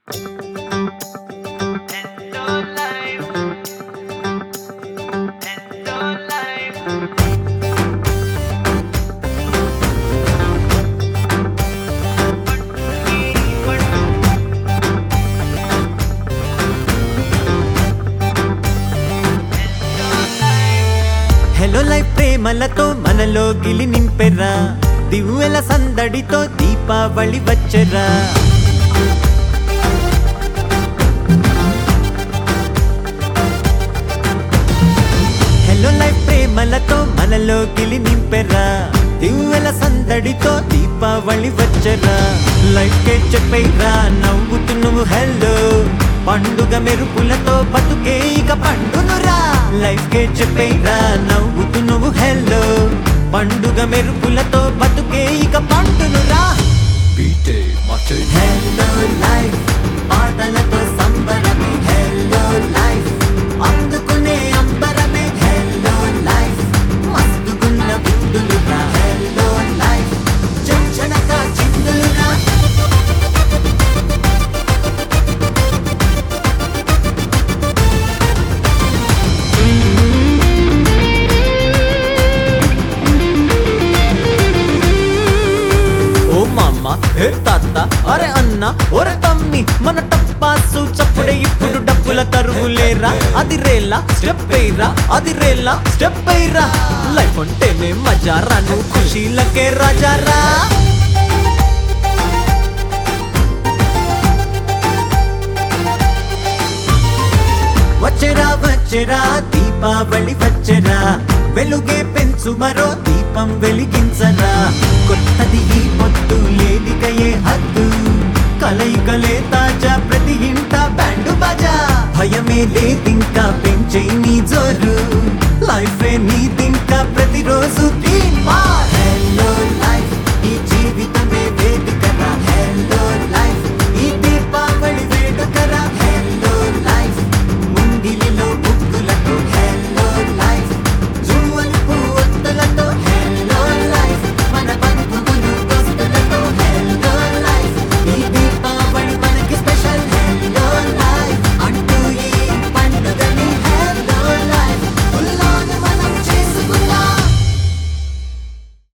hello life ప్రేమలతో మనలో గిలి నింపెరా దివ్వెల సందడితో దీపావళి వచ్చెరా హలో లైఫ్ ప్రేమలతో మనలో గిలి నింపెరా దివ్వెల సందడితో దీపావళి వచ్చరా లైఫ్ కే చెప్పేరా నవ్వుతూ నువ్వు హెల్లో పండుగ మెరుపులతో బతుకే ఇక పండునురా లైఫ్ కే చెప్పేరా నవ్వుతూ నువ్వు హెల్లో పండుగ మెరుపులతో బతుకే ఇక పండునురా బీటే మటన్ హెల్లో లైఫ్ పాటలతో సంబరమే హెల్లో లైఫ్ అందుకునే అంబరమే హెల్లో లైఫ్ మస్తుకున్న బిందులుగా హెల్లో లైఫ్ చంచనక చిందులుగా ఓ మామ ఏ తాత అరే అన్న ఒరే తమ్మి మన టప్పాసు చప్పుడే ఇప్పుడు డబ్బుల కరువులేరా అది రేలా స్టెప్ వేయరా అది రేలా స్టెప్ వేయరా లైఫ్ అంటేనే మజారా నువ్వు ఖుషీలకే రాజారా వచ్చరా వచ్చరా దీపావళి వచ్చరా వెలుగే పెంచు మరో దీపం వెలిగించరా కొత్తది ఈ పొత్తు లేదికయే హద్దు కలయికలే తాజా ప్రతి ఇంట బ్యాండు బాజా భయమే లేదింకా పెంచే నీ జోరు లైఫే నీదింకా ప్రతిరోజు తీరు